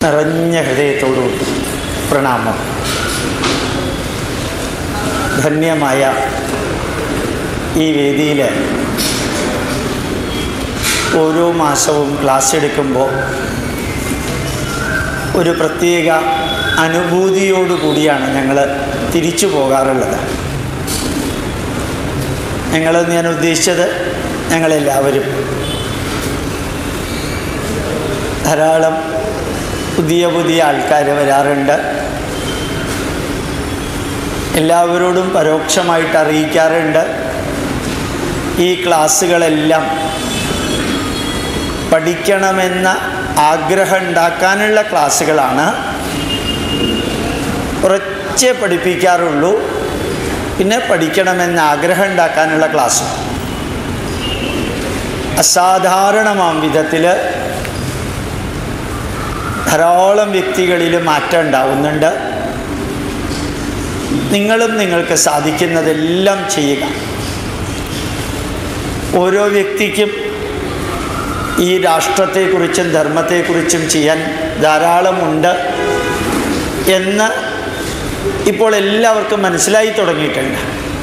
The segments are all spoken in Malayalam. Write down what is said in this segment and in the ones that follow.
നിറഞ്ഞ ഹൃദയത്തോടുകൂടി പ്രണാമം ധന്യമായ ഈ വേദിയിൽ ഓരോ മാസവും ക്ലാസ് എടുക്കുമ്പോൾ ഒരു പ്രത്യേക അനുഭൂതിയോടുകൂടിയാണ് ഞങ്ങൾ തിരിച്ചു പോകാറുള്ളത് ഞങ്ങളെന്ന് ഞാൻ ഉദ്ദേശിച്ചത് ഞങ്ങളെല്ലാവരും ധാരാളം പുതിയ പുതിയ ആൾക്കാർ വരാറുണ്ട് എല്ലാവരോടും പരോക്ഷമായിട്ട് അറിയിക്കാറുണ്ട് ഈ ക്ലാസ്സുകളെല്ലാം പഠിക്കണമെന്ന ആഗ്രഹം ഉണ്ടാക്കാനുള്ള ക്ലാസ്സുകളാണ് കുറച്ചേ പഠിപ്പിക്കാറുള്ളൂ പിന്നെ പഠിക്കണമെന്ന ആഗ്രഹം ഉണ്ടാക്കാനുള്ള ക്ലാസ്സും അസാധാരണമാം വിധത്തിൽ ധാരാളം വ്യക്തികളിൽ മാറ്റം ഉണ്ടാവുന്നുണ്ട് നിങ്ങളും നിങ്ങൾക്ക് സാധിക്കുന്നതെല്ലാം ചെയ്യുക ഓരോ വ്യക്തിക്കും ഈ രാഷ്ട്രത്തെക്കുറിച്ചും ധർമ്മത്തെക്കുറിച്ചും ചെയ്യാൻ ധാരാളമുണ്ട് എന്ന് ഇപ്പോൾ എല്ലാവർക്കും മനസ്സിലായി തുടങ്ങിയിട്ടുണ്ട്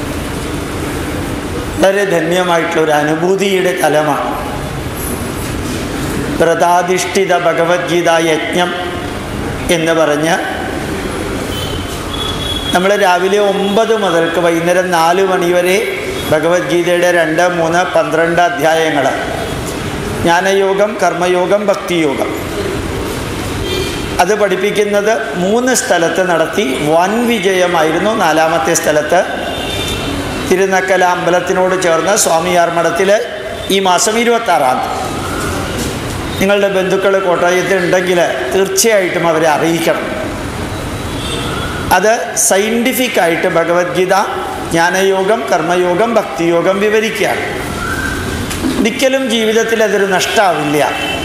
വളരെ ധന്യമായിട്ടുള്ള ഒരു അനുഭൂതിയുടെ തലമാണ് വ്രതാധിഷ്ഠിത ഭഗവത്ഗീത യജ്ഞം എന്ന് പറഞ്ഞ് നമ്മൾ രാവിലെ ഒമ്പത് മുതൽക്ക് വൈകുന്നേരം നാല് മണി വരെ ഭഗവത്ഗീതയുടെ രണ്ട് മൂന്ന് പന്ത്രണ്ട് അധ്യായങ്ങൾ ജ്ഞാനയോഗം കർമ്മയോഗം ഭക്തിയോഗം അത് പഠിപ്പിക്കുന്നത് മൂന്ന് സ്ഥലത്ത് നടത്തി വൻ വിജയമായിരുന്നു നാലാമത്തെ സ്ഥലത്ത് തിരുനക്കല അമ്പലത്തിനോട് ചേർന്ന് സ്വാമിയാർ മഠത്തിൽ ഈ മാസം ഇരുപത്താറാം തീയതി നിങ്ങളുടെ ബന്ധുക്കൾ കോട്ടയത്തിൽ ഉണ്ടെങ്കിൽ തീർച്ചയായിട്ടും അവരെ അറിയിക്കണം അത് സയൻറ്റിഫിക് ആയിട്ട് ഭഗവത്ഗീത ജ്ഞാനയോഗം കർമ്മയോഗം ഭക്തിയോഗം വിവരിക്കുകയാണ് ഒരിക്കലും ജീവിതത്തിൽ അതൊരു നഷ്ടമാവില്ല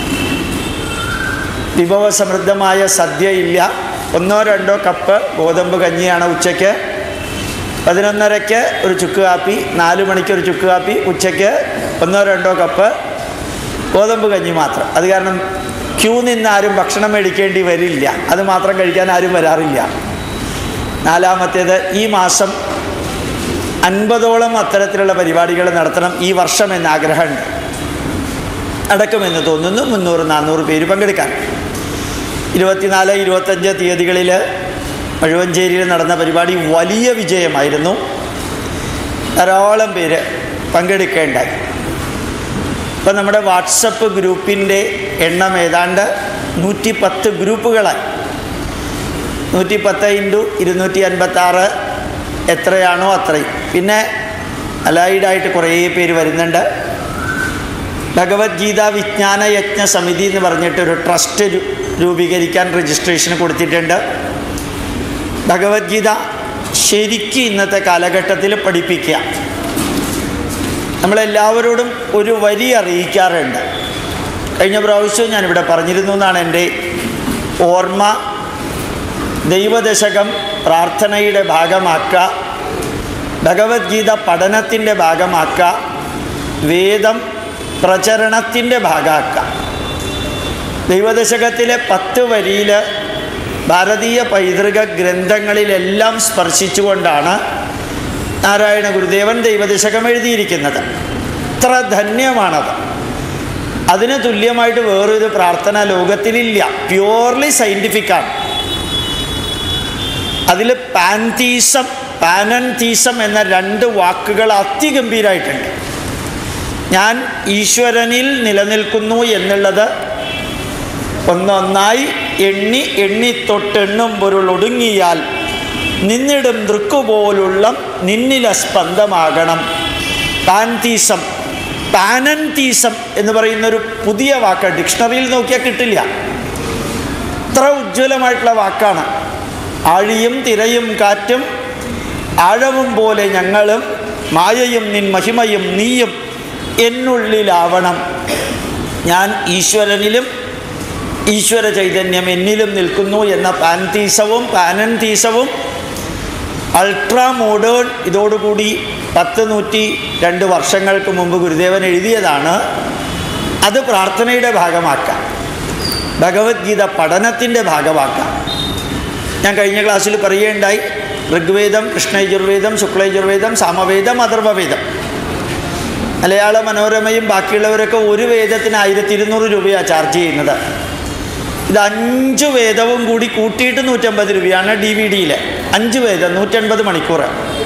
വിഭവസമൃദ്ധമായ സദ്യ ഇല്ല ഒന്നോ രണ്ടോ കപ്പ് ഗോതമ്പ് കഞ്ഞിയാണ് ഉച്ചയ്ക്ക് പതിനൊന്നരയ്ക്ക് ഒരു ചുക്ക് കാപ്പി നാല് മണിക്ക് ഒരു ചുക്ക് കാപ്പി ഉച്ചയ്ക്ക് ഒന്നോ രണ്ടോ കപ്പ് ഗോതമ്പ് കഞ്ഞി മാത്രം അത് കാരണം ക്യൂ നിന്ന് ആരും ഭക്ഷണം മേടിക്കേണ്ടി വരില്ല അത് മാത്രം കഴിക്കാൻ ആരും വരാറില്ല നാലാമത്തേത് ഈ മാസം അൻപതോളം അത്തരത്തിലുള്ള പരിപാടികൾ നടത്തണം ഈ വർഷം എന്ന ആഗ്രഹമുണ്ട് നടക്കുമെന്ന് തോന്നുന്നു മുന്നൂറ് നാനൂറ് പേര് പങ്കെടുക്കാൻ ഇരുപത്തിനാല് ഇരുപത്തഞ്ച് തീയതികളിൽ മഴുവഞ്ചേരിയിൽ നടന്ന പരിപാടി വലിയ വിജയമായിരുന്നു ധാരാളം പേര് പങ്കെടുക്കേണ്ടായി ഇപ്പം നമ്മുടെ വാട്സപ്പ് ഗ്രൂപ്പിൻ്റെ എണ്ണം ഏതാണ്ട് നൂറ്റി പത്ത് ഗ്രൂപ്പുകളായി നൂറ്റി പത്ത് ഇൻറ്റു ഇരുന്നൂറ്റി അൻപത്താറ് എത്രയാണോ അത്രയും പിന്നെ അലൈഡായിട്ട് കുറേ പേര് വരുന്നുണ്ട് ഭഗവത്ഗീത വിജ്ഞാന യജ്ഞ സമിതി എന്ന് പറഞ്ഞിട്ടൊരു ട്രസ്റ്റ് രൂപീകരിക്കാൻ രജിസ്ട്രേഷൻ കൊടുത്തിട്ടുണ്ട് ഭഗവത്ഗീത ശരിക്കും ഇന്നത്തെ കാലഘട്ടത്തിൽ പഠിപ്പിക്കുക നമ്മളെല്ലാവരോടും ഒരു വരി അറിയിക്കാറുണ്ട് കഴിഞ്ഞ പ്രാവശ്യവും ഞാനിവിടെ പറഞ്ഞിരുന്നു എന്നാണ് എൻ്റെ ഓർമ്മ ദൈവദശകം പ്രാർത്ഥനയുടെ ഭാഗമാക്കുക ഭഗവത്ഗീത പഠനത്തിൻ്റെ ഭാഗമാക്കുക വേദം പ്രചരണത്തിൻ്റെ ഭാഗമാക്കുക ദൈവദശകത്തിലെ പത്ത് വരിയിൽ ഭാരതീയ പൈതൃക ഗ്രന്ഥങ്ങളിലെല്ലാം സ്പർശിച്ചുകൊണ്ടാണ് നാരായണ ഗുരുദേവൻ ദൈവദശകം എഴുതിയിരിക്കുന്നത് ഇത്ര ധന്യമാണത് അതിന് തുല്യമായിട്ട് വേറൊരു പ്രാർത്ഥന ലോകത്തിലില്ല പ്യുവർലി സയൻറ്റിഫിക്കാണ് അതിൽ പാൻതീസം പാനൻതീസം എന്ന രണ്ട് വാക്കുകൾ അതിഗംഭീരമായിട്ടുണ്ട് ഞാൻ ഈശ്വരനിൽ നിലനിൽക്കുന്നു എന്നുള്ളത് ഒന്നൊന്നായി എണ്ണി എണ്ണിത്തൊട്ടെണ്ണും പൊരുൾ ഒടുങ്ങിയാൽ നിന്നിടും ദൃക്കുപോലുള്ള നിന്നില സ്പന്ദമാകണം പാൻതീസം പാനൻതീസം എന്ന് പറയുന്നൊരു പുതിയ വാക്ക് ഡിക്ഷണറിയിൽ നോക്കിയാൽ കിട്ടില്ല ഇത്ര ഉജ്ജ്വലമായിട്ടുള്ള വാക്കാണ് ആഴിയും തിരയും കാറ്റും ആഴവും പോലെ ഞങ്ങളും മായയും നിൻ മഹിമയും നീയും എന്നുള്ളിലാവണം ഞാൻ ഈശ്വരനിലും ഈശ്വര ചൈതന്യം എന്നിലും നിൽക്കുന്നു എന്ന പാൻതീസവും പാനൻതീസവും അൾട്രാ മോഡേൺ ഇതോടുകൂടി പത്ത് നൂറ്റി രണ്ട് വർഷങ്ങൾക്ക് മുമ്പ് ഗുരുദേവൻ എഴുതിയതാണ് അത് പ്രാർത്ഥനയുടെ ഭാഗമാക്കാം ഭഗവത്ഗീത പഠനത്തിൻ്റെ ഭാഗമാക്കാം ഞാൻ കഴിഞ്ഞ ക്ലാസ്സിൽ പറയുകയുണ്ടായി ഋഗ്വേദം കൃഷ്ണയജുർവേദം ശുക്ലയജുർവേദം സാമവേദം അഥർവവേദം മലയാള മനോരമയും ബാക്കിയുള്ളവരൊക്കെ ഒരു വേദത്തിന് ആയിരത്തി ഇരുന്നൂറ് രൂപയാണ് ചാർജ് ചെയ്യുന്നത് ഇത് അഞ്ച് വേദവും കൂടി കൂട്ടിയിട്ട് നൂറ്റമ്പത് രൂപയാണ് ഡി വി ഡിയിൽ അഞ്ച് വേദം നൂറ്റൻപത് മണിക്കൂർ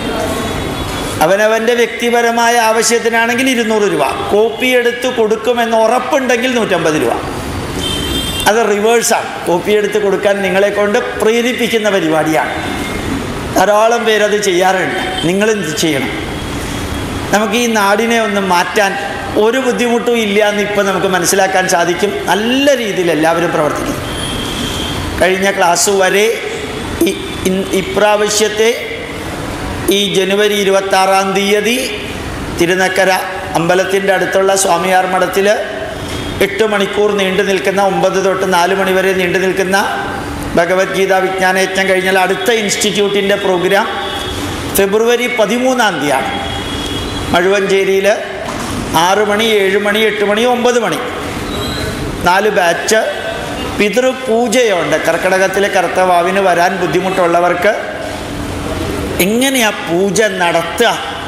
അവനവൻ്റെ വ്യക്തിപരമായ ആവശ്യത്തിനാണെങ്കിൽ ഇരുന്നൂറ് രൂപ കോപ്പി എടുത്ത് കൊടുക്കുമെന്ന് ഉറപ്പുണ്ടെങ്കിൽ നൂറ്റമ്പത് രൂപ അത് റിവേഴ്സാണ് കോപ്പി എടുത്ത് കൊടുക്കാൻ നിങ്ങളെ കൊണ്ട് പ്രേരിപ്പിക്കുന്ന പരിപാടിയാണ് ധാരാളം പേരത് ചെയ്യാറുണ്ട് നിങ്ങളും ഇത് ചെയ്യണം നമുക്ക് ഈ നാടിനെ ഒന്ന് മാറ്റാൻ ഒരു ബുദ്ധിമുട്ടും ഇല്ല എന്ന് ഇപ്പം നമുക്ക് മനസ്സിലാക്കാൻ സാധിക്കും നല്ല രീതിയിൽ എല്ലാവരും പ്രവർത്തിക്കും കഴിഞ്ഞ ക്ലാസ് വരെ ഈ ഇൻ- ഇപ്രാവശ്യത്തെ ഈ ജനുവരി ഇരുപത്താറാം തീയതി തിരുനക്കര അമ്പലത്തിൻ്റെ അടുത്തുള്ള സ്വാമിയാർ മഠത്തിൽ എട്ട് മണിക്കൂർ നീണ്ടു നിൽക്കുന്ന ഒമ്പത് തൊട്ട് നാല് മണി വരെ നീണ്ടു നിൽക്കുന്ന ഭഗവത്ഗീത വിജ്ഞാനയജ്ഞം കഴിഞ്ഞാൽ അടുത്ത ഇൻസ്റ്റിറ്റ്യൂട്ടിൻ്റെ പ്രോഗ്രാം ഫെബ്രുവരി പതിമൂന്നാം തീയതിയാണ് മഴുവഞ്ചേരിയിൽ ആറ് മണി ഏഴ് മണി എട്ട് മണി ഒമ്പത് മണി നാല് ബാച്ച് പിതൃപൂജയുണ്ട് കർക്കിടകത്തിലെ കർത്തവാവിന് വരാൻ ബുദ്ധിമുട്ടുള്ളവർക്ക് എങ്ങനെയാ പൂജ നടത്തുക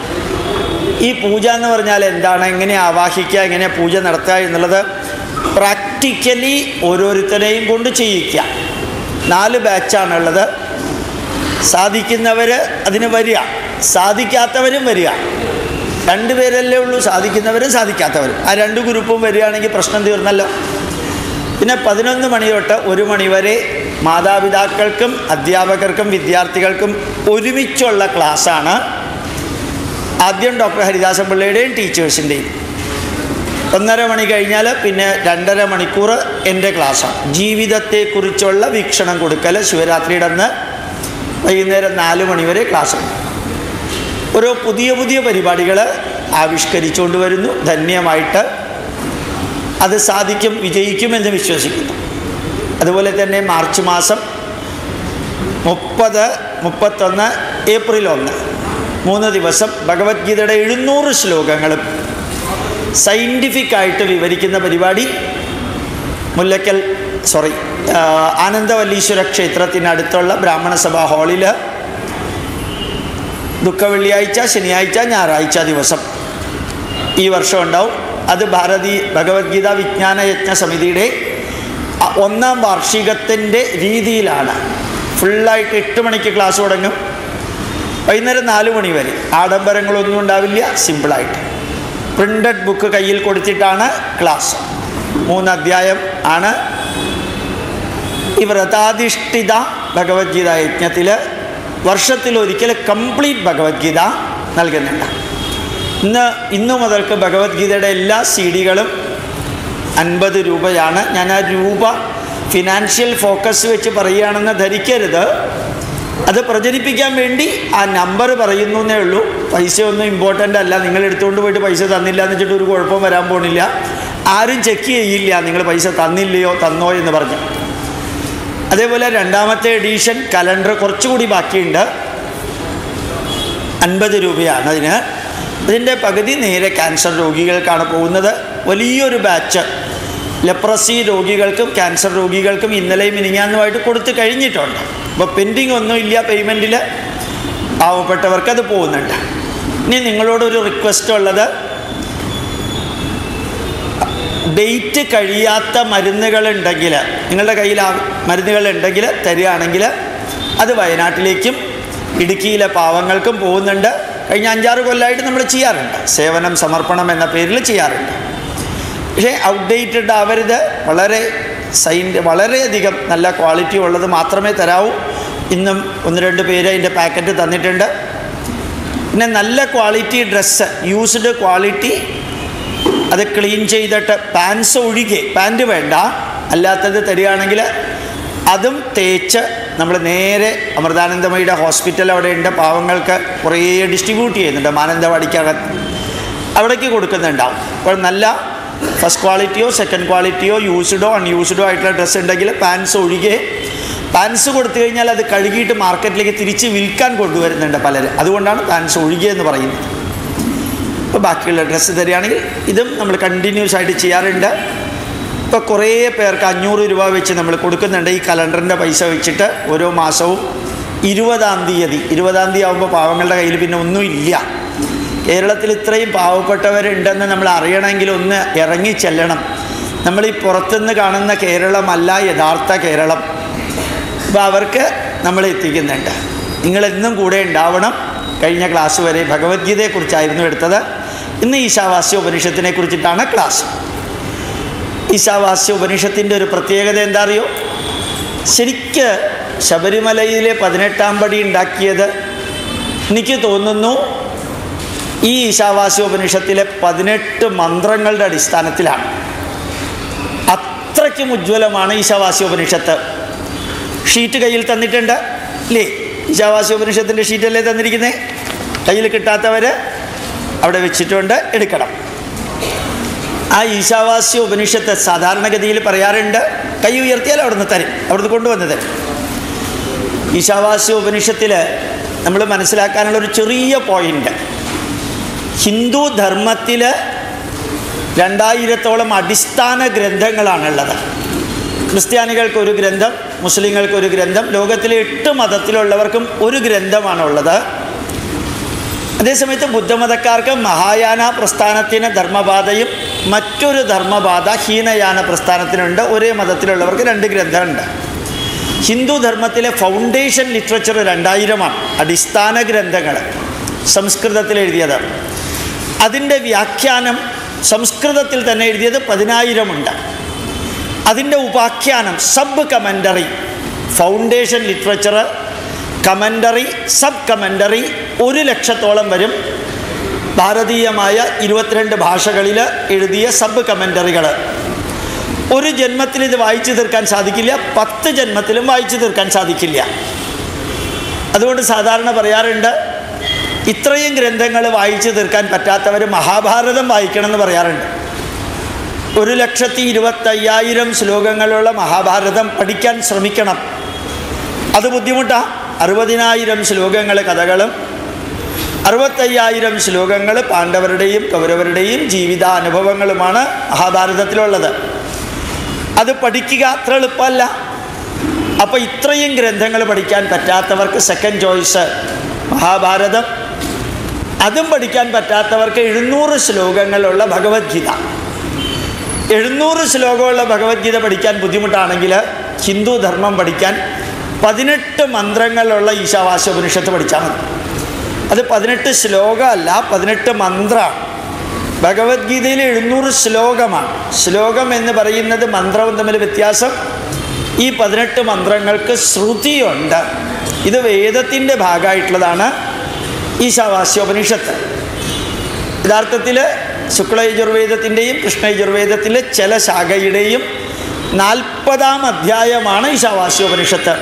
ഈ പൂജ എന്ന് പറഞ്ഞാൽ എന്താണ് എങ്ങനെ ആവാഹിക്കുക എങ്ങനെ പൂജ നടത്തുക എന്നുള്ളത് പ്രാക്ടിക്കലി ഓരോരുത്തരെയും കൊണ്ട് ചെയ്യിക്കുക നാല് ബാച്ചാണുള്ളത് സാധിക്കുന്നവർ അതിന് വരിക സാധിക്കാത്തവരും വരിക രണ്ടുപേരല്ലേ ഉള്ളൂ സാധിക്കുന്നവരും സാധിക്കാത്തവരും ആ രണ്ട് ഗ്രൂപ്പും വരികയാണെങ്കിൽ പ്രശ്നം തീർന്നല്ലോ പിന്നെ പതിനൊന്ന് മണി തൊട്ട് ഒരു മണി വരെ മാതാപിതാക്കൾക്കും അധ്യാപകർക്കും വിദ്യാർത്ഥികൾക്കും ഒരുമിച്ചുള്ള ക്ലാസ്സാണ് ആദ്യം ഡോക്ടർ ഹരിദാസൻ പിള്ളയുടെയും ടീച്ചേഴ്സിൻ്റെയും ഒന്നര മണി കഴിഞ്ഞാൽ പിന്നെ രണ്ടര മണിക്കൂർ എൻ്റെ ക്ലാസ്സാണ് ജീവിതത്തെക്കുറിച്ചുള്ള വീക്ഷണം കൊടുക്കൽ ശിവരാത്രിയുടെ അന്ന് വൈകുന്നേരം നാല് മണി വരെ ക്ലാസ്സുണ്ട് ഓരോ പുതിയ പുതിയ പരിപാടികൾ ആവിഷ്കരിച്ചുകൊണ്ട് വരുന്നു ധന്യമായിട്ട് അത് സാധിക്കും വിജയിക്കുമെന്ന് വിശ്വസിക്കുന്നു അതുപോലെ തന്നെ മാർച്ച് മാസം മുപ്പത് മുപ്പത്തൊന്ന് ഏപ്രിൽ ഒന്ന് മൂന്ന് ദിവസം ഭഗവത്ഗീതയുടെ എഴുന്നൂറ് ശ്ലോകങ്ങളും സയൻറ്റിഫിക് ആയിട്ട് വിവരിക്കുന്ന പരിപാടി മുല്ലക്കൽ സോറി ആനന്ദവല്ലീശ്വര ക്ഷേത്രത്തിനടുത്തുള്ള ബ്രാഹ്മണ സഭാ ഹാളിൽ ദുഃഖ വെള്ളിയാഴ്ച ശനിയാഴ്ച ഞായറാഴ്ച ദിവസം ഈ വർഷം ഉണ്ടാവും അത് ഭാരതി ഭഗവത്ഗീത വിജ്ഞാന യജ്ഞ സമിതിയുടെ അ- ഒന്നാം വാർഷികത്തിൻ്റെ രീതിയിലാണ് ഫുള്ളായിട്ട് എട്ട് മണിക്ക് ക്ലാസ് തുടങ്ങും വൈകുന്നേരം നാല് മണി വരെ ആഡംബരങ്ങളൊന്നും ഉണ്ടാവില്ല സിമ്പിളായിട്ട് പ്രിൻ്റഡ് ബുക്ക് കയ്യിൽ കൊടുത്തിട്ടാണ് ക്ലാസ് മൂന്ന് അധ്യായം ആണ് ഈ വ്രതാധിഷ്ഠിത ഭഗവത്ഗീത യജ്ഞത്തിൽ വർഷത്തിലൊരിക്കൽ കംപ്ലീറ്റ് ഭഗവത്ഗീത നൽകുന്നുണ്ട് ഇന്ന് ഇന്നു മുതൽക്ക് ഭഗവത്ഗീതയുടെ എല്ലാ സി ഡികളും അൻപത് രൂപയാണ് ഞാൻ ആ രൂപ ഫിനാൻഷ്യൽ ഫോക്കസ് വെച്ച് പറയുകയാണെന്ന് ധരിക്കരുത് അത് പ്രചരിപ്പിക്കാൻ വേണ്ടി ആ നമ്പർ പറയുന്നു എന്നേ ഉള്ളൂ പൈസ ഒന്നും ഇമ്പോർട്ടൻ്റ് അല്ല നിങ്ങൾ എടുത്തുകൊണ്ട് പോയിട്ട് പൈസ തന്നില്ല എന്ന് വെച്ചിട്ട് ഒരു കുഴപ്പം വരാൻ പോണില്ല ആരും ചെക്ക് ചെയ്യില്ല നിങ്ങൾ പൈസ തന്നില്ലയോ തന്നോ എന്ന് പറഞ്ഞു അതേപോലെ രണ്ടാമത്തെ എഡീഷൻ കലണ്ടർ കുറച്ചുകൂടി ബാക്കിയുണ്ട് അൻപത് രൂപയാണ് അതിന് ഇതിൻ്റെ പകുതി നേരെ ക്യാൻസർ രോഗികൾക്കാണ് പോകുന്നത് വലിയൊരു ബാച്ച് ലെപ്രസി രോഗികൾക്കും ക്യാൻസർ രോഗികൾക്കും ഇന്നലെയും മിനിങ്ങാന്നുമായിട്ട് കൊടുത്തു കഴിഞ്ഞിട്ടുണ്ട് അപ്പോൾ പെൻഡിങ് ഒന്നുമില്ല പേയ്മെൻറ്റിൽ പാവപ്പെട്ടവർക്ക് അത് പോകുന്നുണ്ട് ഇനി നിങ്ങളോടൊരു റിക്വസ്റ്റ് ഉള്ളത് ഡേറ്റ് കഴിയാത്ത മരുന്നുകളുണ്ടെങ്കിൽ നിങ്ങളുടെ കയ്യിൽ ആ മരുന്നുകളുണ്ടെങ്കിൽ തരികയാണെങ്കിൽ അത് വയനാട്ടിലേക്കും ഇടുക്കിയിലെ പാവങ്ങൾക്കും പോകുന്നുണ്ട് കഴിഞ്ഞ അഞ്ചാറ് കൊല്ലമായിട്ട് നമ്മൾ ചെയ്യാറുണ്ട് സേവനം സമർപ്പണം എന്ന പേരിൽ ചെയ്യാറുണ്ട് പക്ഷേ ഔട്ട്ഡേറ്റഡ് ആവരുത് വളരെ സൈൻ വളരെയധികം നല്ല ക്വാളിറ്റി ഉള്ളത് മാത്രമേ തരാവൂ ഇന്നും ഒന്ന് രണ്ട് പേര് അതിൻ്റെ പാക്കറ്റ് തന്നിട്ടുണ്ട് പിന്നെ നല്ല ക്വാളിറ്റി ഡ്രസ്സ് യൂസ്ഡ് ക്വാളിറ്റി അത് ക്ലീൻ ചെയ്തിട്ട് പാൻസ് ഒഴികെ പാൻറ് വേണ്ട അല്ലാത്തത് തരികയാണെങ്കിൽ അതും തേച്ച് നമ്മൾ നേരെ അമൃതാനന്ദമയുടെ ഹോസ്പിറ്റൽ അവിടെയുണ്ട് പാവങ്ങൾക്ക് കുറേ ഡിസ്ട്രിബ്യൂട്ട് ചെയ്യുന്നുണ്ട് മാനന്തവാടിക്കകത്ത് അവിടേക്ക് കൊടുക്കുന്നുണ്ടാവും അപ്പോൾ നല്ല ഫസ്റ്റ് ക്വാളിറ്റിയോ സെക്കൻഡ് ക്വാളിറ്റിയോ യൂസ്ഡോ അൺയൂസ്ഡോ ആയിട്ടുള്ള ഡ്രസ്സ് ഉണ്ടെങ്കിൽ പാൻസ് ഒഴികെ പാൻസ് കൊടുത്തു കഴിഞ്ഞാൽ അത് കഴുകിയിട്ട് മാർക്കറ്റിലേക്ക് തിരിച്ച് വിൽക്കാൻ കൊണ്ടുവരുന്നുണ്ട് പലരും അതുകൊണ്ടാണ് പാൻസ് ഒഴികെ എന്ന് പറയുന്നത് ഇപ്പോൾ ബാക്കിയുള്ള ഡ്രസ്സ് തരികയാണെങ്കിൽ ഇതും നമ്മൾ കണ്ടിന്യൂസ് ആയിട്ട് ചെയ്യാറുണ്ട് ഇപ്പോൾ കുറേ പേർക്ക് അഞ്ഞൂറ് രൂപ വെച്ച് നമ്മൾ കൊടുക്കുന്നുണ്ട് ഈ കലണ്ടറിൻ്റെ പൈസ വെച്ചിട്ട് ഓരോ മാസവും ഇരുപതാം തീയതി ഇരുപതാം തീയതി ആകുമ്പോൾ പാവങ്ങളുടെ കയ്യിൽ പിന്നെ ഒന്നുമില്ല കേരളത്തിൽ ഇത്രയും പാവപ്പെട്ടവരുണ്ടെന്ന് നമ്മൾ അറിയണമെങ്കിൽ ഒന്ന് ഇറങ്ങി ചെല്ലണം നമ്മൾ ഈ പുറത്തുനിന്ന് കാണുന്ന കേരളമല്ല യഥാർത്ഥ കേരളം അപ്പോൾ അവർക്ക് നമ്മൾ എത്തിക്കുന്നുണ്ട് നിങ്ങളെന്നും കൂടെ ഉണ്ടാവണം കഴിഞ്ഞ ക്ലാസ് വരെ ഭഗവത്ഗീതയെക്കുറിച്ചായിരുന്നു എടുത്തത് ഇന്ന് ഈശാവാസ്യ ഉപനിഷത്തിനെ കുറിച്ചിട്ടാണ് ക്ലാസ് ഈശാവാസ്യ ഉപനിഷത്തിൻ്റെ ഒരു പ്രത്യേകത എന്താ അറിയോ ശരിക്ക് ശബരിമലയിലെ പതിനെട്ടാം പടി ഉണ്ടാക്കിയത് എനിക്ക് തോന്നുന്നു ഈ ഈശാവാസ്യ ഉപനിഷത്തിലെ പതിനെട്ട് മന്ത്രങ്ങളുടെ അടിസ്ഥാനത്തിലാണ് അത്രയ്ക്കും ഉജ്ജ്വലമാണ് ഈശാവാസ്യ ഉപനിഷത്ത് ഷീറ്റ് കയ്യിൽ തന്നിട്ടുണ്ട് ഇല്ലേ ഈശാവാസ്യ ഉപനിഷത്തിൻ്റെ ഷീറ്റല്ലേ തന്നിരിക്കുന്നത് കയ്യിൽ കിട്ടാത്തവർ അവിടെ വെച്ചിട്ടുണ്ട് എടുക്കണം ആ ഈശാവാസ്യ ഉപനിഷത്ത് സാധാരണഗതിയിൽ പറയാറുണ്ട് കൈ ഉയർത്തിയാൽ അവിടുന്ന് തരും അവിടുന്ന് കൊണ്ടുവന്ന് തരും ഈശാവാസ്യ ഉപനിഷത്തിൽ നമ്മൾ മനസ്സിലാക്കാനുള്ള ഒരു ചെറിയ പോയിന്റ് ഹിന്ദു ധർമ്മത്തിൽ രണ്ടായിരത്തോളം അടിസ്ഥാന ഗ്രന്ഥങ്ങളാണുള്ളത് ക്രിസ്ത്യാനികൾക്ക് ഒരു ഗ്രന്ഥം മുസ്ലിങ്ങൾക്ക് ഒരു ഗ്രന്ഥം ലോകത്തിലെ എട്ട് മതത്തിലുള്ളവർക്കും ഒരു ഗ്രന്ഥമാണുള്ളത് അതേസമയത്ത് ബുദ്ധമതക്കാർക്ക് മഹായാന പ്രസ്ഥാനത്തിന് ധർമ്മപാതയും മറ്റൊരു ധർമ്മപാത ഹീനയാന പ്രസ്ഥാനത്തിനുണ്ട് ഒരേ മതത്തിലുള്ളവർക്ക് രണ്ട് ഗ്രന്ഥമുണ്ട് ഹിന്ദു ധർമ്മത്തിലെ ഫൗണ്ടേഷൻ ലിറ്ററേച്ചർ രണ്ടായിരമാണ് അടിസ്ഥാന ഗ്രന്ഥങ്ങൾ സംസ്കൃതത്തിൽ എഴുതിയത് അതിൻ്റെ വ്യാഖ്യാനം സംസ്കൃതത്തിൽ തന്നെ എഴുതിയത് പതിനായിരമുണ്ട് അതിൻ്റെ ഉപാഖ്യാനം sub commentary foundation literature commentary sub commentary ഒരു ലക്ഷത്തോളം വരും ഭാരതീയമായ ഇരുപത്തിരണ്ട് ഭാഷകളിൽ എഴുതിയ സബ് കമൻ്ററികൾ ഒരു ജന്മത്തിൽ ഇത് വായിച്ചു തീർക്കാൻ സാധിക്കില്ല പത്ത് ജന്മത്തിലും വായിച്ചു തീർക്കാൻ സാധിക്കില്ല അതുകൊണ്ട് സാധാരണ പറയാറുണ്ട് ഇത്രയും ഗ്രന്ഥങ്ങൾ വായിച്ചു തീർക്കാൻ പറ്റാത്തവർ മഹാഭാരതം വായിക്കണമെന്ന് പറയാറുണ്ട് ഒരു ലക്ഷത്തി ഇരുപത്തയ്യായിരം ശ്ലോകങ്ങളുള്ള മഹാഭാരതം പഠിക്കാൻ ശ്രമിക്കണം അത് ബുദ്ധിമുട്ടാണ് അറുപതിനായിരം ശ്ലോകങ്ങൾ കഥകളും അറുപത്തയ്യായിരം ശ്ലോകങ്ങൾ പാണ്ഡവരുടെയും കൗരവരുടെയും ജീവിതാനുഭവങ്ങളുമാണ് മഹാഭാരതത്തിലുള്ളത് അത് പഠിക്കുക അത്ര എളുപ്പമല്ല അപ്പോൾ ഇത്രയും ഗ്രന്ഥങ്ങൾ പഠിക്കാൻ പറ്റാത്തവർക്ക് സെക്കൻഡ് ചോയ്സ് മഹാഭാരതം അതും പഠിക്കാൻ പറ്റാത്തവർക്ക് എഴുന്നൂറ് ശ്ലോകങ്ങളുള്ള ഭഗവത്ഗീത എഴുന്നൂറ് ശ്ലോകമുള്ള ഭഗവത്ഗീത പഠിക്കാൻ ബുദ്ധിമുട്ടാണെങ്കിൽ ഹിന്ദു ധർമ്മം പഠിക്കാൻ പതിനെട്ട് മന്ത്രങ്ങളുള്ള ഈശാവാസ്യോപനിഷത്ത് പഠിച്ചാൽ മതി അത് പതിനെട്ട് ശ്ലോകമല്ല പതിനെട്ട് മന്ത്രമാണ് ഭഗവത്ഗീതയിൽ എഴുന്നൂറ് ശ്ലോകമാണ് ശ്ലോകം എന്ന് പറയുന്നത് മന്ത്രവും തമ്മിൽ വ്യത്യാസം ഈ പതിനെട്ട് മന്ത്രങ്ങൾക്ക് ശ്രുതിയുണ്ട് ഇത് വേദത്തിൻ്റെ ഭാഗമായിട്ടുള്ളതാണ് ഈശാവാസ്യോപനിഷത്ത് യഥാർത്ഥത്തിൽ ശുക്ലയജുർവേദത്തിൻ്റെയും കൃഷ്ണയജുർവേദത്തിലെ ചില ശാഖയുടെയും നാൽപ്പതാം അധ്യായമാണ് ഈശാവാസ്യോപനിഷത്ത്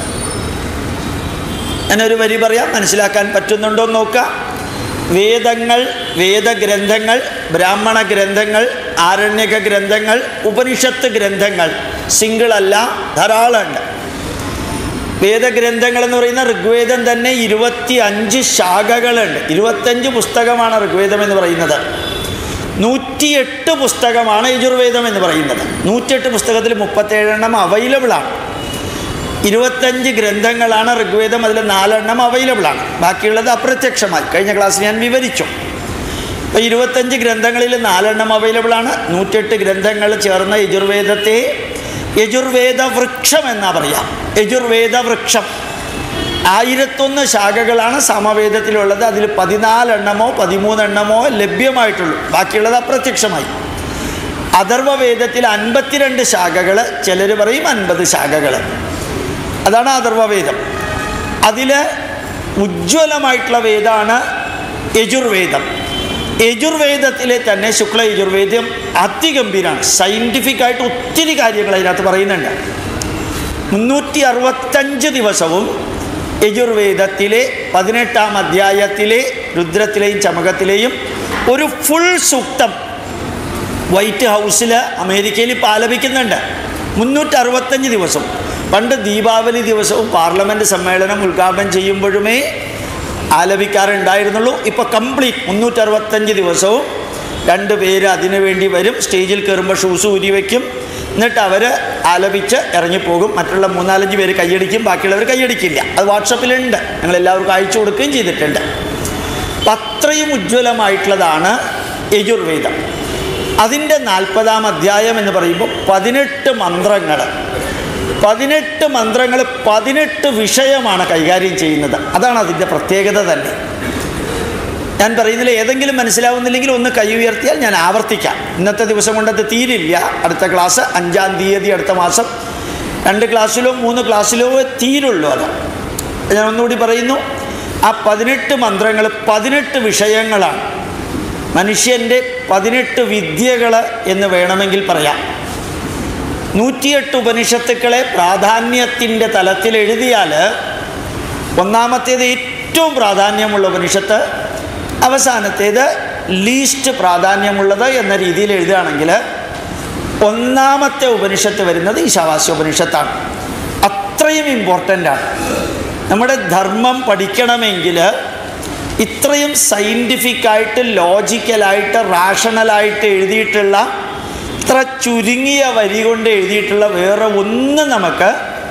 ഞാനൊരു വരി പറയാം മനസ്സിലാക്കാൻ പറ്റുന്നുണ്ടോ എന്ന് നോക്കുക വേദങ്ങൾ വേദഗ്രന്ഥങ്ങൾ ബ്രാഹ്മണ ഗ്രന്ഥങ്ങൾ ആരണ്യക ഗ്രന്ഥങ്ങൾ ഉപനിഷത്ത് ഗ്രന്ഥങ്ങൾ സിംഗിളല്ല ധാരാളമുണ്ട് വേദഗ്രന്ഥങ്ങൾ എന്ന് പറയുന്ന ഋഗ്വേദം തന്നെ ഇരുപത്തി അഞ്ച് ശാഖകളുണ്ട് ഇരുപത്തഞ്ച് പുസ്തകമാണ് ഋഗ്വേദം എന്ന് പറയുന്നത് നൂറ്റിയെട്ട് പുസ്തകമാണ് യജുർവേദം എന്ന് പറയുന്നത് നൂറ്റിയെട്ട് പുസ്തകത്തിൽ മുപ്പത്തേഴെണ്ണം അവൈലബിളാണ് ഇരുപത്തഞ്ച് ഗ്രന്ഥങ്ങളാണ് ഋഗ്വേദം അതിൽ നാലെണ്ണം അവൈലബിളാണ് ബാക്കിയുള്ളത് അപ്രത്യക്ഷമായി കഴിഞ്ഞ ക്ലാസ്സിൽ ഞാൻ വിവരിച്ചു അപ്പോൾ ഇരുപത്തഞ്ച് ഗ്രന്ഥങ്ങളിൽ നാലെണ്ണം അവൈലബിളാണ് നൂറ്റെട്ട് ഗ്രന്ഥങ്ങൾ ചേർന്ന യജുർവേദത്തെ യജുർവേദ വൃക്ഷം എന്നാ പറയാം യജുർവേദ വൃക്ഷം ആയിരത്തൊന്ന് ശാഖകളാണ് സമവേദത്തിലുള്ളത് അതിൽ പതിനാലെണ്ണമോ പതിമൂന്നെണ്ണമോ ലഭ്യമായിട്ടുള്ളൂ ബാക്കിയുള്ളത് അപ്രത്യക്ഷമായി അഥർവവേദത്തിൽ അൻപത്തിരണ്ട് ശാഖകൾ ചിലർ പറയും അൻപത് ശാഖകൾ അതാണ് അഥർവവേദം അതിൽ ഉജ്ജ്വലമായിട്ടുള്ള വേദമാണ് യജുർവേദം യജുർവേദത്തിലെ തന്നെ ശുക്ല യജുർവേദം അതിഗംഭീരമാണ് സയൻറ്റിഫിക് ആയിട്ട് ഒത്തിരി കാര്യങ്ങൾ അതിനകത്ത് പറയുന്നുണ്ട് മുന്നൂറ്റി അറുപത്തഞ്ച് ദിവസവും യജുർവേദത്തിലെ പതിനെട്ടാം അധ്യായത്തിലെ രുദ്രത്തിലെയും ചമകത്തിലെയും ഒരു ഫുൾ സൂക്തം വൈറ്റ് ഹൗസിൽ അമേരിക്കയിൽ ഇപ്പോൾ ആലപിക്കുന്നുണ്ട് മുന്നൂറ്റി അറുപത്തഞ്ച് ദിവസം പണ്ട് ദീപാവലി ദിവസവും പാർലമെൻറ്റ് സമ്മേളനം ഉദ്ഘാടനം ചെയ്യുമ്പോഴുമേ ആലപിക്കാറുണ്ടായിരുന്നുള്ളൂ ഇപ്പോൾ കംപ്ലീറ്റ് മുന്നൂറ്ററുപത്തഞ്ച് ദിവസവും രണ്ട് പേര് അതിനു വേണ്ടി വരും സ്റ്റേജിൽ കയറുമ്പോൾ ഷൂസ് ഊരി വയ്ക്കും എന്നിട്ട് അവർ ആലപിച്ച് ഇറങ്ങിപ്പോകും മറ്റുള്ള മൂന്നാലഞ്ച് പേര് കൈയടിക്കും ബാക്കിയുള്ളവർ കൈയടിക്കില്ല അത് വാട്സപ്പിലുണ്ട് ഞങ്ങൾ എല്ലാവർക്കും അയച്ചു കൊടുക്കുകയും ചെയ്തിട്ടുണ്ട് അപ്പം അത്രയും ഉജ്ജ്വലമായിട്ടുള്ളതാണ് യജുർവേദം അതിൻ്റെ നാൽപ്പതാം അധ്യായം എന്ന് പറയുമ്പോൾ പതിനെട്ട് മന്ത്രങ്ങൾ പതിനെട്ട് മന്ത്രങ്ങൾ പതിനെട്ട് വിഷയമാണ് കൈകാര്യം ചെയ്യുന്നത് അതാണ് അതിൻ്റെ പ്രത്യേകത തന്നെ ഞാൻ പറയുന്നതിൽ ഏതെങ്കിലും മനസ്സിലാവുന്നില്ലെങ്കിൽ ഒന്ന് കൈ ഉയർത്തിയാൽ ഞാൻ ആവർത്തിക്കാം ഇന്നത്തെ ദിവസം കൊണ്ടത് തീരില്ല അടുത്ത ക്ലാസ് അഞ്ചാം തീയതി അടുത്ത മാസം രണ്ട് ക്ലാസ്സിലോ മൂന്ന് ക്ലാസ്സിലോ തീരുള്ളൂ അത് ഞാൻ ഒന്നുകൂടി പറയുന്നു ആ പതിനെട്ട് മന്ത്രങ്ങൾ പതിനെട്ട് വിഷയങ്ങളാണ് മനുഷ്യൻ്റെ പതിനെട്ട് വിദ്യകൾ എന്ന് വേണമെങ്കിൽ പറയാം നൂറ്റിയെട്ട് ഉപനിഷത്തുക്കളെ പ്രാധാന്യത്തിൻ്റെ തലത്തിൽ എഴുതിയാൽ ഒന്നാമത്തേത് ഏറ്റവും പ്രാധാന്യമുള്ള ഉപനിഷത്ത് അവസാനത്തേത് ലീസ്റ്റ് പ്രാധാന്യമുള്ളത് എന്ന രീതിയിൽ എഴുതുകയാണെങ്കിൽ ഒന്നാമത്തെ ഉപനിഷത്ത് വരുന്നത് ഈശാവാസ്യ ഉപനിഷത്താണ് അത്രയും ഇമ്പോർട്ടൻ്റ് ആണ് നമ്മുടെ ധർമ്മം പഠിക്കണമെങ്കിൽ ഇത്രയും സയൻറ്റിഫിക്കായിട്ട് ലോജിക്കലായിട്ട് റാഷണലായിട്ട് എഴുതിയിട്ടുള്ള ഇത്ര ചുരുങ്ങിയ വരി കൊണ്ട് എഴുതിയിട്ടുള്ള വേറെ ഒന്നും നമുക്ക്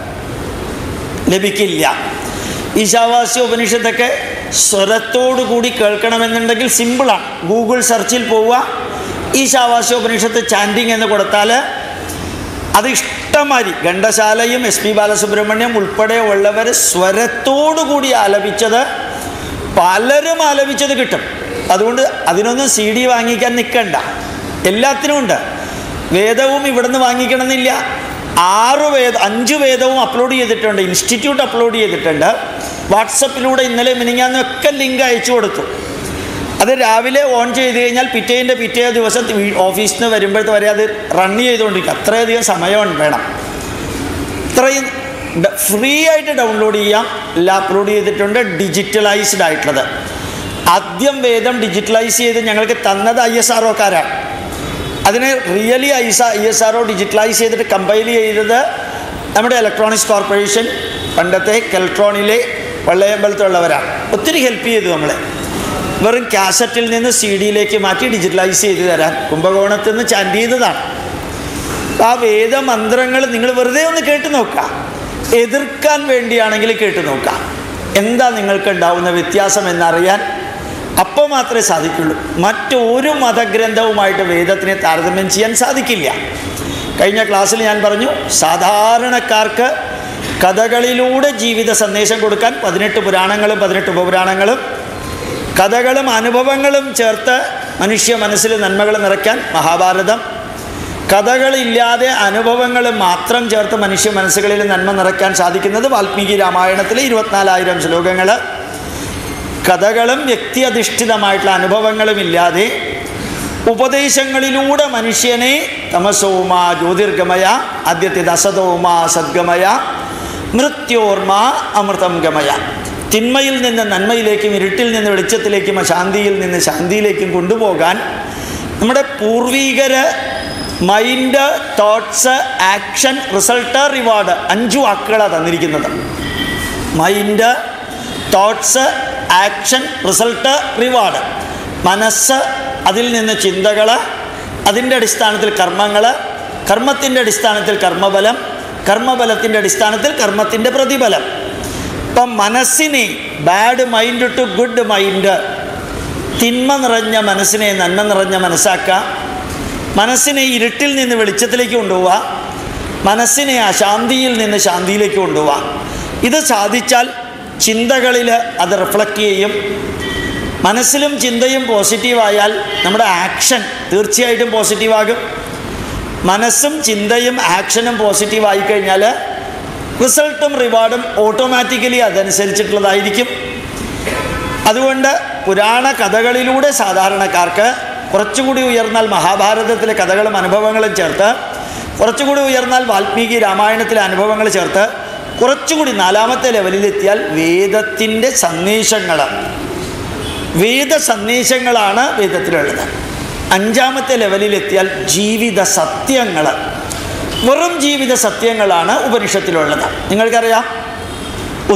ലഭിക്കില്ല ഈശാവാസ്യ ഉപനിഷത്തൊക്കെ സ്വരത്തോടു കൂടി കേൾക്കണമെന്നുണ്ടെങ്കിൽ സിമ്പിളാണ് ഗൂഗിൾ സെർച്ചിൽ പോവുക ഈശാവാസ്യ ഉപനിഷത്ത് ചാൻഡിങ് എന്ന് കൊടുത്താൽ അത് ഇഷ്ടമാതിരി ഘണ്ടശാലയും എസ് പി ബാലസുബ്രഹ്മണ്യം ഉൾപ്പെടെ ഉള്ളവർ സ്വരത്തോടു കൂടി ആലപിച്ചത് പലരും ആലപിച്ചത് കിട്ടും അതുകൊണ്ട് അതിനൊന്നും സി ഡി വാങ്ങിക്കാൻ നിൽക്കണ്ട എല്ലാത്തിനും ഉണ്ട് വേദവും ഇവിടുന്ന് വാങ്ങിക്കണമെന്നില്ല ആറ് വേദ അഞ്ച് വേദവും അപ്ലോഡ് ചെയ്തിട്ടുണ്ട് ഇൻസ്റ്റിറ്റ്യൂട്ട് അപ്ലോഡ് ചെയ്തിട്ടുണ്ട് വാട്സപ്പിലൂടെ ഇന്നലെ മിനിങ്ങാന്നൊക്കെ ലിങ്ക് അയച്ചു കൊടുത്തു അത് രാവിലെ ഓൺ ചെയ്ത് കഴിഞ്ഞാൽ പിറ്റേൻ്റെ പിറ്റേ ദിവസം വീ- ഓഫീസിൽ നിന്ന് വരുമ്പോഴത്തെ വരെ അത് റൺ ചെയ്തുകൊണ്ടിരിക്കും അത്രയധികം സമയം വേണം ഇത്രയും ഫ്രീ ആയിട്ട് ഡൗൺലോഡ് ചെയ്യാം എല്ലാം അപ്ലോഡ് ചെയ്തിട്ടുണ്ട് ഡിജിറ്റലൈസ്ഡ് ആയിട്ടുള്ളത് ആദ്യം വേദം ഡിജിറ്റലൈസ് ചെയ്ത് ഞങ്ങൾക്ക് തന്നത് ഐ എസ് ആർ ഒക്കാരാണ് അതിനെ really I S I S R O digitalise ചെയ്തിട്ട് കമ്പൈൽ ചെയ്തത് നമ്മുടെ ഇലക്ട്രോണിക്സ് കോർപ്പറേഷൻ പണ്ടത്തെ കെൽട്രോണിലെ വള്ളയമ്പലത്തുള്ളവരാണ് ഒത്തിരി ഹെൽപ്പ് ചെയ്തു നമ്മളെ വെറും കാസറ്റിൽ നിന്ന് സി ഡിയിലേക്ക് മാറ്റി ഡിജിറ്റലൈസ് ചെയ്ത് തരാൻ കുംഭകോണത്തിൽ നിന്ന് ചാൻഡ് ചെയ്തതാണ് ആ വേദമന്ത്രങ്ങൾ നിങ്ങൾ വെറുതെ ഒന്ന് കേട്ട് നോക്കുക എതിർക്കാൻ വേണ്ടിയാണെങ്കിൽ കേട്ട് നോക്കുക എന്താ നിങ്ങൾക്ക് ഉണ്ടാവുന്ന വ്യത്യാസം എന്നറിയാൻ അപ്പോൾ മാത്രമേ സാധിക്കുള്ളൂ മറ്റൊരു മതഗ്രന്ഥവുമായിട്ട് വേദത്തിനെ താരതമ്യം ചെയ്യാൻ സാധിക്കില്ല കഴിഞ്ഞ ക്ലാസ്സിൽ ഞാൻ പറഞ്ഞു സാധാരണക്കാർക്ക് കഥകളിലൂടെ ജീവിത സന്ദേശം കൊടുക്കാൻ പതിനെട്ട് പുരാണങ്ങളും പതിനെട്ട് ഉപപുരാണങ്ങളും കഥകളും അനുഭവങ്ങളും ചേർത്ത് മനുഷ്യ മനസ്സിൽ നന്മകൾ നിറയ്ക്കാൻ മഹാഭാരതം കഥകളില്ലാതെ അനുഭവങ്ങൾ മാത്രം ചേർത്ത് മനുഷ്യ മനസ്സുകളിൽ നന്മ നിറയ്ക്കാൻ സാധിക്കുന്നത് വാൽമീകി രാമായണത്തിലെ ഇരുപത്തിനാലായിരം ശ്ലോകങ്ങൾ കഥകളും വ്യക്തിയധിഷ്ഠിതമായിട്ടുള്ള അനുഭവങ്ങളും ഇല്ലാതെ ഉപദേശങ്ങളിലൂടെ മനുഷ്യനെ തമസോമ ജ്യോതിർഗമയ ആദ്യത്തെ അസതോമ സദ്ഗമയ മൃത്യോർമ അമൃതം ഗമയ തിന്മയിൽ നിന്ന് നന്മയിലേക്കും ഇരുട്ടിൽ നിന്ന് വെളിച്ചത്തിലേക്കും ശാന്തിയിൽ നിന്ന് ശാന്തിയിലേക്കും കൊണ്ടുപോകാൻ നമ്മുടെ പൂർവീകര് mind thoughts action result reward അഞ്ചു വാക്കുകളാണ് തന്നിരിക്കുന്നത് mind thoughts action result reward മനസ്സ് അതിൽ നിന്ന് ചിന്തകൾ അതിൻ്റെ അടിസ്ഥാനത്തിൽ കർമ്മങ്ങൾ കർമ്മത്തിൻ്റെ അടിസ്ഥാനത്തിൽ കർമ്മബലം കർമ്മബലത്തിൻ്റെ അടിസ്ഥാനത്തിൽ കർമ്മത്തിൻ്റെ പ്രതിഫലം ഇപ്പം മനസ്സിനെ bad mind to good mind തിന്മ നിറഞ്ഞ മനസ്സിനെ നന്മ നിറഞ്ഞ മനസ്സാക്കുക മനസ്സിനെ ഇരുട്ടിൽ നിന്ന് വെളിച്ചത്തിലേക്ക് കൊണ്ടുപോവുക മനസ്സിനെ അശാന്തിയിൽ നിന്ന് ശാന്തിയിലേക്ക് കൊണ്ടുപോവുക ഇത് സാധിച്ചാൽ ചിന്തകളിൽ അത് റിഫ്ലക്റ്റ് ചെയ്യും മനസ്സിലും ചിന്തയും പോസിറ്റീവായാൽ നമ്മുടെ ആക്ഷൻ തീർച്ചയായിട്ടും പോസിറ്റീവാകും മനസ്സും ചിന്തയും ആക്ഷനും പോസിറ്റീവായി കഴിഞ്ഞാൽ റിസൾട്ടും റിവാർഡും ഓട്ടോമാറ്റിക്കലി അതനുസരിച്ചിട്ടുള്ളതായിരിക്കും അതുകൊണ്ട് പുരാണ കഥകളിലൂടെ സാധാരണക്കാർക്ക് കുറച്ചുകൂടി ഉയർന്നാൽ മഹാഭാരതത്തിലെ കഥകളും അനുഭവങ്ങളും ചേർത്ത് കുറച്ചുകൂടി ഉയർന്നാൽ വാൽമീകി രാമായണത്തിലെ അനുഭവങ്ങൾ ചേർത്ത് കുറച്ചുകൂടി നാലാമത്തെ ലെവലിലെത്തിയാൽ വേദത്തിൻ്റെ സന്ദേശങ്ങൾ വേദ സന്ദേശങ്ങളാണ് വേദത്തിലുള്ളത് അഞ്ചാമത്തെ ലെവലിലെത്തിയാൽ ജീവിത സത്യങ്ങൾ വെറും ജീവിത സത്യങ്ങളാണ് ഉപനിഷത്തിലുള്ളത് നിങ്ങൾക്കറിയാം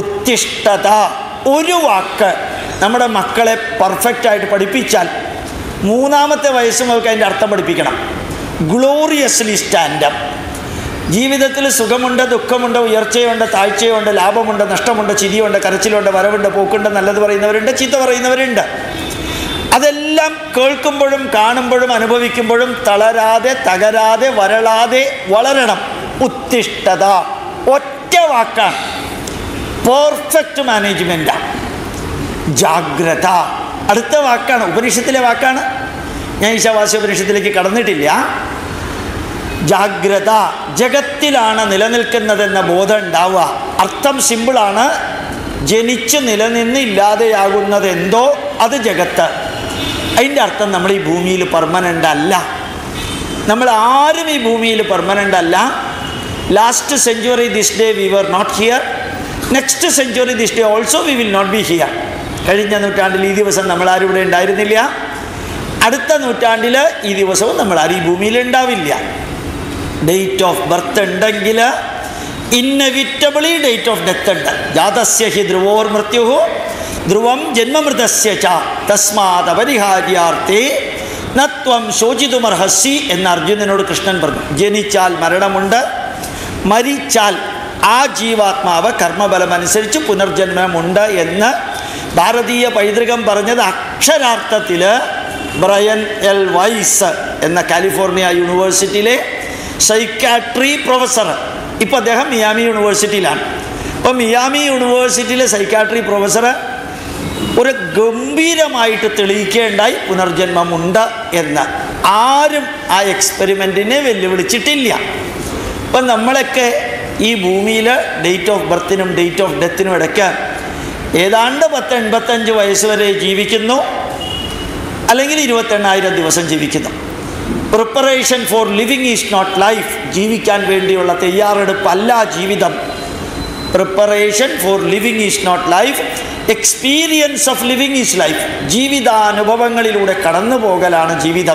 ഉത്തിഷ്ഠത ഒരു വാക്ക് നമ്മുടെ മക്കളെ പെർഫെക്റ്റായിട്ട് പഠിപ്പിച്ചാൽ മൂന്നാമത്തെ വയസ്സ് മുതൽക്ക് അതിൻ്റെ അർത്ഥം പഠിപ്പിക്കണം ഗ്ലോറിയസ്ലി സ്റ്റാൻഡപ്പ് ജീവിതത്തിൽ സുഖമുണ്ട് ദുഃഖമുണ്ട് ഉയർച്ചയുണ്ട് താഴ്ചയുണ്ട് ലാഭമുണ്ട് നഷ്ടമുണ്ട് ചിരിയുണ്ട് കരച്ചിലുണ്ട് വരവുണ്ട് പോക്കുണ്ട് നല്ലത് പറയുന്നവരുണ്ട് ചീത്ത പറയുന്നവരുണ്ട് അതെല്ലാം കേൾക്കുമ്പോഴും കാണുമ്പോഴും അനുഭവിക്കുമ്പോഴും തളരാതെ തകരാതെ വരളാതെ വളരണം ഉത്തിഷ്ഠത ഒറ്റ വാക്കാണ് പെർഫെക്റ്റ് മാനേജ്മെൻറ്റാണ് ജാഗ്രത അടുത്ത വാക്കാണ് ഉപനിഷത്തിലെ വാക്കാണ് ഞാൻ ഈശാവാസ്യ ഉപനിഷത്തിലേക്ക് കടന്നിട്ടില്ല ജാഗ്രത ജഗത്തിലാണ് നിലനിൽക്കുന്നതെന്ന ബോധം ഉണ്ടാവുക അർത്ഥം സിമ്പിളാണ് ജനിച്ച് നിലനിന്ന് ഇല്ലാതെയാകുന്നത് എന്തോ അത് ജഗത്ത് അതിൻ്റെ അർത്ഥം നമ്മൾ ഈ ഭൂമിയിൽ പെർമനൻ്റ് അല്ല നമ്മൾ ആരും ഈ ഭൂമിയിൽ പെർമനൻ്റ് അല്ല last century this day we were not here next century this day also we will not be here കഴിഞ്ഞ നൂറ്റാണ്ടിൽ ഈ ദിവസം നമ്മൾ ആരും ഇവിടെ ഉണ്ടായിരുന്നില്ല അടുത്ത നൂറ്റാണ്ടിൽ ഈ ദിവസവും നമ്മൾ ആരും ഈ ഭൂമിയിൽ ഉണ്ടാവില്ല ഡേറ്റ് ഓഫ് ബർത്ത് ഉണ്ടെങ്കിൽ ഇന്നവിറ്റബിളി ഡേറ്റ് ഓഫ് ഡെത്ത് ഉണ്ട് ജാതസ്യ ഹി ധ്രുവോർ മൃത്യു ധ്രുവം ജന്മമൃതസ്യ ച തസ്മാത് അപരിഹാര്യാർത്ഥേ നത്വം ശോചിതുമർഹസി എന്ന് അർജുനനോട് കൃഷ്ണൻ പറഞ്ഞു ജനിച്ചാൽ മരണമുണ്ട് മരിച്ചാൽ ആ ജീവാത്മാവ് കർമ്മബലമനുസരിച്ച് പുനർജന്മമുണ്ട് എന്ന് ഭാരതീയ പൈതൃകം പറഞ്ഞത് അക്ഷരാർത്ഥത്തിൽ ബ്രയൻ എൽ വൈസ് എന്ന കാലിഫോർണിയ യൂണിവേഴ്സിറ്റിയിലെ സൈക്കാട്രി പ്രൊഫസർ ഇപ്പോൾ അദ്ദേഹം മിയാമി യൂണിവേഴ്സിറ്റിയിലാണ് അപ്പോൾ മിയാമി യൂണിവേഴ്സിറ്റിയിലെ സൈക്കാട്രി പ്രൊഫസർ ഒരു ഗംഭീരമായിട്ട് തെളിയിക്കേണ്ടായി പുനർജന്മമുണ്ട് എന്ന് ആരും ആ എക്സ്പെരിമെൻറ്റിനെ വെല്ലുവിളിച്ചിട്ടില്ല അപ്പം നമ്മളൊക്കെ ഈ ഭൂമിയിൽ ഡേറ്റ് ഓഫ് ബർത്തിനും ഡേറ്റ് ഓഫ് ഡെത്തിനും ഇടയ്ക്ക് ഏതാണ്ട് പത്ത് എൺപത്തഞ്ച് വയസ്സ് വരെ ജീവിക്കുന്നു അല്ലെങ്കിൽ ഇരുപത്തെണ്ണായിരം ദിവസം ജീവിക്കുന്നു preparation for living is not life ജീവിക്കാൻ വേണ്ടിയുള്ള തയ്യാറെടുപ്പല്ല ജീവിതം preparation for living is not life experience of living is life ജീവിതാനുഭവങ്ങളിലൂടെ കടന്നു പോകലാണ് ജീവിതം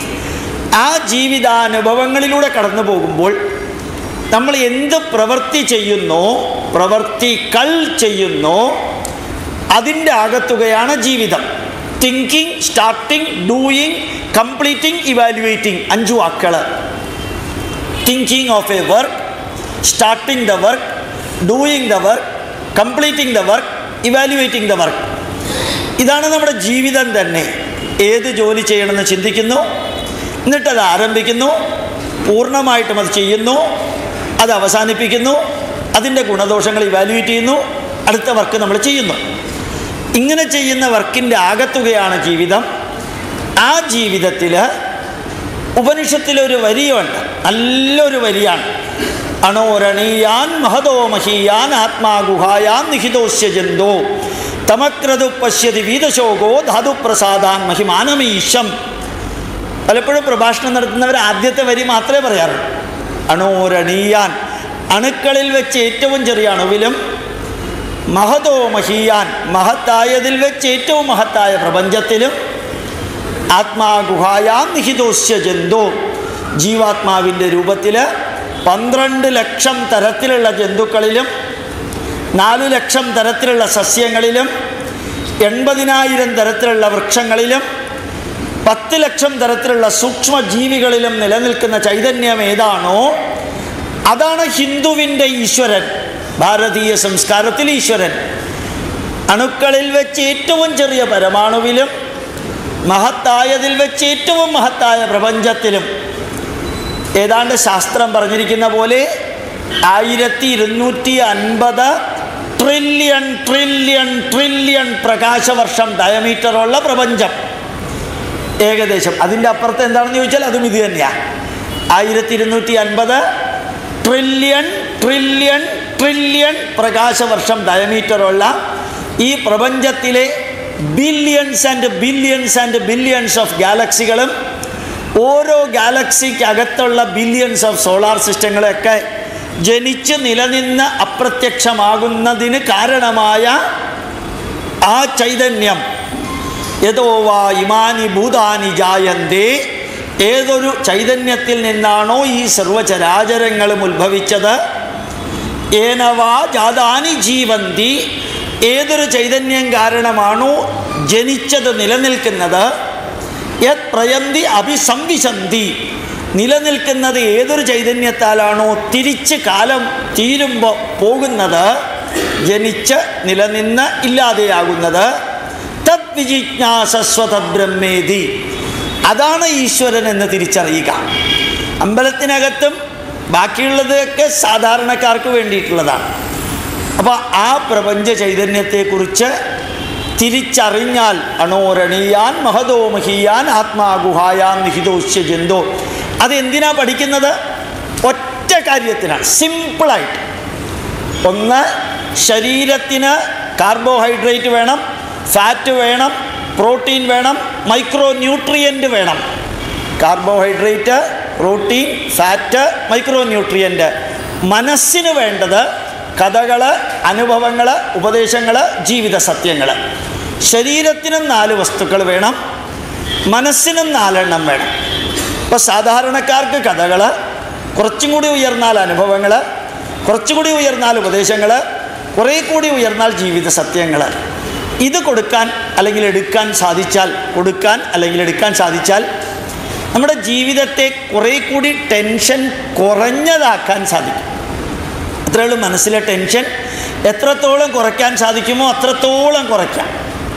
ആ ജീവിതാനുഭവങ്ങളിലൂടെ കടന്നു പോകുമ്പോൾ നമ്മൾ എന്ത് പ്രവൃത്തി ചെയ്യുന്നോ പ്രവർത്തികൾ ചെയ്യുന്നോ അതിൻ്റെ ആകത്തുകയാണ് ജീവിതം thinking starting doing completing evaluating അഞ്ചു വാക്കുകൾ thinking of a work starting the work doing the work completing the work evaluating the work ഇതാണ് നമ്മുടെ ജീവിതം തന്നെ ഏത് ജോലി ചെയ്യണമെന്ന് ചിന്തിക്കുന്നു എന്നിട്ടത് ആരംഭിക്കുന്നു പൂർണ്ണമായിട്ടും അത് ചെയ്യുന്നു അത് അവസാനിപ്പിക്കുന്നു അതിൻ്റെ ഗുണദോഷങ്ങൾ ഇവാലുവേറ്റ് ചെയ്യുന്നു അടുത്ത വർക്ക് നമ്മൾ ചെയ്യുന്നു ഇങ്ങനെ ചെയ്യുന്ന വർക്കിൻ്റെ ആകത്തുകയാണ് ജീവിതം ആ ജീവിതത്തിൽ ഉപനിഷത്തിലൊരു വരിയുണ്ട് നല്ലൊരു വരിയാണ് അണോരണീയാൻ മഹതോ മഹീയാൻ ആത്മാഗുഹായാൻ നിഹിതോസ്യ ജന്തോ തമക്രതു പശ്യതി വീതശോകോ ധാതുപ്രസാദാൻ മഹിമാനമീശം പലപ്പോഴും പ്രഭാഷണം നടത്തുന്നവർ ആദ്യത്തെ വരി മാത്രമേ പറയാറുള്ളൂ അണോരണീയാൻ അണുക്കളിൽ വെച്ച് ഏറ്റവും ചെറിയ അണുവിലും മഹതോ മഹീയാൻ മഹത്തായതിൽ വെച്ച് ഏറ്റവും മഹത്തായ പ്രപഞ്ചത്തിലും ആത്മാഗുഹായാം നിഹിതോസ്യ ജന്തു ജീവാത്മാവിൻ്റെ രൂപത്തിൽ പന്ത്രണ്ട് ലക്ഷം തരത്തിലുള്ള ജന്തുക്കളിലും നാല് ലക്ഷം തരത്തിലുള്ള സസ്യങ്ങളിലും എൺപതിനായിരം തരത്തിലുള്ള വൃക്ഷങ്ങളിലും പത്ത് ലക്ഷം തരത്തിലുള്ള സൂക്ഷ്മജീവികളിലും നിലനിൽക്കുന്ന ചൈതന്യം ഏതാണോ അതാണ് ഹിന്ദുവിൻ്റെ ഈശ്വരൻ ഭാരതീയ സംസ്കാരത്തിൽ ഈശ്വരൻ അണുക്കളിൽ വെച്ച് ഏറ്റവും ചെറിയ പരമാണുവിലും മഹത്തായതിൽ വെച്ച് ഏറ്റവും മഹത്തായ പ്രപഞ്ചത്തിലും ഏതാണ്ട് ശാസ്ത്രം പറഞ്ഞിരിക്കുന്ന പോലെ ആയിരത്തി ഇരുന്നൂറ്റി അൻപത് ട്രില്യൺ ട്രില്യൺ ട്രില്യൺ പ്രകാശവർഷം ഡയമീറ്ററുള്ള പ്രപഞ്ചം ഏകദേശം അതിൻ്റെ അപ്പുറത്ത് എന്താണെന്ന് ചോദിച്ചാൽ അതും ഇത് തന്നെയാണ് ആയിരത്തി ഇരുന്നൂറ്റി അൻപത് ട്രില്യൺ ട്രില്യൺ ട്രില്യൺ പ്രകാശവർഷം ഡയമീറ്ററുള്ള ഈ പ്രപഞ്ചത്തിലെ billions and billions and billions of ഗാലക്സികളും ഓരോ ഗാലക്സിക്ക് അകത്തുള്ള ബില്യൺസ് ഓഫ് സോളാർ സിസ്റ്റങ്ങളൊക്കെ ജനിച്ച് നിലനിന്ന് അപ്രത്യക്ഷമാകുന്നതിന് കാരണമായ ആ ചൈതന്യം യഥോ വാ ഇമാനി ഭൂതാനി ജായന്തേ ഏതൊരു ചൈതന്യത്തിൽ നിന്നാണോ ഈ സർവചരാചരങ്ങളും ഉത്ഭവിച്ചത് ഏനവാ ജാതാനി ജീവന്തി ഏതൊരു ചൈതന്യം കാരണമാണോ ജനിച്ചത് നിലനിൽക്കുന്നത് യത് പ്രയന്തി അഭിസംവിശന്തി നിലനിൽക്കുന്നത് ഏതൊരു ചൈതന്യത്താലാണോ തിരിച്ച് കാലം തീരുമ്പോൾ പോകുന്നത് ജനിച്ച് നിലനിന്ന് ഇല്ലാതെയാകുന്നത് തത് വിജിജ്ഞാസസ്വത ബ്രഹ്മേതി അതാണ് ഈശ്വരൻ എന്ന് തിരിച്ചറിയുക അമ്പലത്തിനകത്തും ബാക്കിയുള്ളതൊക്കെ സാധാരണക്കാർക്ക് വേണ്ടിയിട്ടുള്ളതാണ് അപ്പോൾ ആ പ്രപഞ്ച ചൈതന്യത്തെക്കുറിച്ച് തിരിച്ചറിഞ്ഞാൽ അണോരണീയാൻ മഹതോ മഹീയാൻ ആത്മാഗുഹായാൻ നിഹിതോശ്യ ജന്തോ അതെന്തിനാ പഠിക്കുന്നത് ഒറ്റ കാര്യത്തിനാണ് സിമ്പിളായിട്ട് ഒന്ന് ശരീരത്തിന് കാർബോഹൈഡ്രേറ്റ് വേണം ഫാറ്റ് വേണം പ്രോട്ടീൻ വേണം മൈക്രോ ന്യൂട്രിയൻ്റ് വേണം carbohydrate protein fat micro nutrient മനസ്സിന് വേണ്ടത് കഥകൾ അനുഭവങ്ങൾ ഉപദേശങ്ങൾ ജീവിത സത്യങ്ങൾ ശരീരത്തിനും നാല് വസ്തുക്കൾ വേണം മനസ്സിനും നാലെണ്ണം വേണം ഇപ്പോൾ സാധാരണക്കാർക്ക് കഥകൾ കുറച്ചും കൂടി ഉയർന്നാൽ അനുഭവങ്ങൾ കുറച്ചും കൂടി ഉയർന്നാൽ ഉപദേശങ്ങൾ കുറേ കൂടി ഉയർന്നാൽ ജീവിത സത്യങ്ങൾ ഇത് കൊടുക്കാൻ അല്ലെങ്കിൽ എടുക്കാൻ സാധിച്ചാൽ കൊടുക്കാൻ അല്ലെങ്കിൽ എടുക്കാൻ സാധിച്ചാൽ നമ്മുടെ ജീവിതത്തെ കുറേ കൂടി ടെൻഷൻ കുറഞ്ഞതാക്കാൻ സാധിക്കും അത്രയേ ഉള്ളൂ മനസ്സിലെ ടെൻഷൻ എത്രത്തോളം കുറയ്ക്കാൻ സാധിക്കുമോ അത്രത്തോളം കുറയ്ക്കാം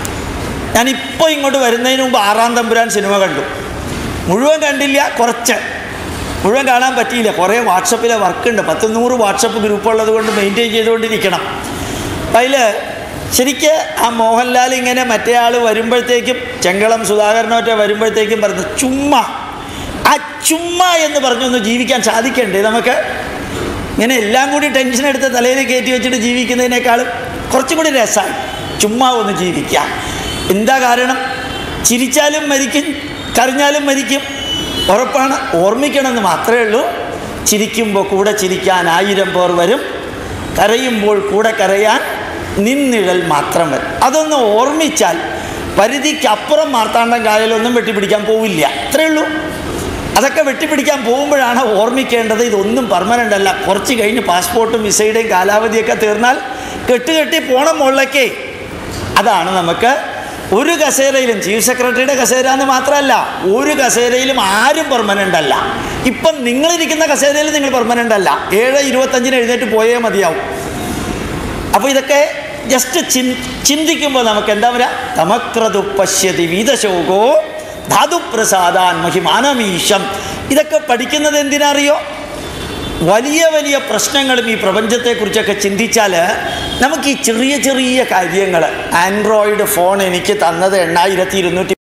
ഞാനിപ്പോൾ ഇങ്ങോട്ട് വരുന്നതിന് മുമ്പ് ആറാം തമ്പുരാൻ സിനിമ കണ്ടു മുഴുവൻ കണ്ടില്ല കുറച്ച് മുഴുവൻ കാണാൻ പറ്റിയില്ല കുറേ വാട്സപ്പിലെ വർക്കുണ്ട് പത്ത് നൂറ് വാട്സപ്പ് ഗ്രൂപ്പുള്ളത് കൊണ്ട് മെയിൻറ്റെയിൻ ചെയ്തുകൊണ്ടിരിക്കണം അപ്പം അതിൽ ശരിക്ക് ആ മോഹൻലാൽ ഇങ്ങനെ മറ്റേ ആൾ വരുമ്പോഴത്തേക്കും ചെങ്കളം സുധാകരനൊക്കെ വരുമ്പോഴത്തേക്കും പറഞ്ഞു ചുമ്മാ ആ ചുമ്മാ എന്ന് പറഞ്ഞൊന്ന് ജീവിക്കാൻ സാധിക്കണ്ടേ നമുക്ക് ഇങ്ങനെ എല്ലാം കൂടി ടെൻഷൻ എടുത്ത് തലയിൽ കയറ്റി വെച്ചിട്ട് ജീവിക്കുന്നതിനേക്കാളും കുറച്ചും കൂടി രസമായി ചുമ്മാ ഒന്ന് ജീവിക്കാം എന്താ കാരണം ചിരിച്ചാലും മരിക്കും കരഞ്ഞാലും മരിക്കും ഉറപ്പാണ് ഓർമ്മിക്കണമെന്ന് മാത്രമേ ഉള്ളൂ ചിരിക്കുമ്പോൾ കൂടെ ചിരിക്കാൻ ആയിരം പേർ വരും കരയുമ്പോൾ കൂടെ കരയാൻ നിന്നിഴൽ മാത്രം വരും അതൊന്ന് ഓർമ്മിച്ചാൽ പരിധിക്കപ്പുറം മാർത്താണ്ഡം കായലൊന്നും വെട്ടിപ്പിടിക്കാൻ പോവില്ല അത്രയേ ഉള്ളൂ അതൊക്കെ വെട്ടിപ്പിടിക്കാൻ പോകുമ്പോഴാണ് ഓർമ്മിക്കേണ്ടത് ഇതൊന്നും പെർമനൻ്റ് അല്ല കുറച്ച് കഴിഞ്ഞ് പാസ്പോർട്ടും വിസയുടെയും കാലാവധിയൊക്കെ തീർന്നാൽ കെട്ടുകെട്ടി പോണം മുകളിലേക്കേ അതാണ് നമുക്ക് ഒരു കസേരയിലും ചീഫ് സെക്രട്ടറിയുടെ കസേര എന്ന് മാത്രമല്ല ഒരു കസേരയിലും ആരും പെർമനൻ്റ് അല്ല ഇപ്പം നിങ്ങളിരിക്കുന്ന കസേരയിൽ നിങ്ങൾ പെർമനൻ്റ് അല്ല ഏഴ് ഇരുപത്തഞ്ചിന് എഴുന്നേറ്റ് പോയേ മതിയാവും അപ്പോൾ ഇതൊക്കെ ജസ്റ്റ് ചിൻ ചിന്തിക്കുമ്പോൾ നമുക്ക് എന്താ പറയുക തമക്രതു പശ്യതി വീതശോകോ ധാതുപ്രസാദാൻ മഹിമാനമീശം ഇതൊക്കെ പഠിക്കുന്നത് എന്തിനറിയോ വലിയ വലിയ പ്രശ്നങ്ങളും ഈ പ്രപഞ്ചത്തെക്കുറിച്ചൊക്കെ ചിന്തിച്ചാൽ നമുക്ക് ഈ ചെറിയ ചെറിയ കാര്യങ്ങൾ ആൻഡ്രോയിഡ് ഫോൺ എനിക്ക് തന്നത് എണ്ണായിരത്തി ഇരുന്നൂറ്റി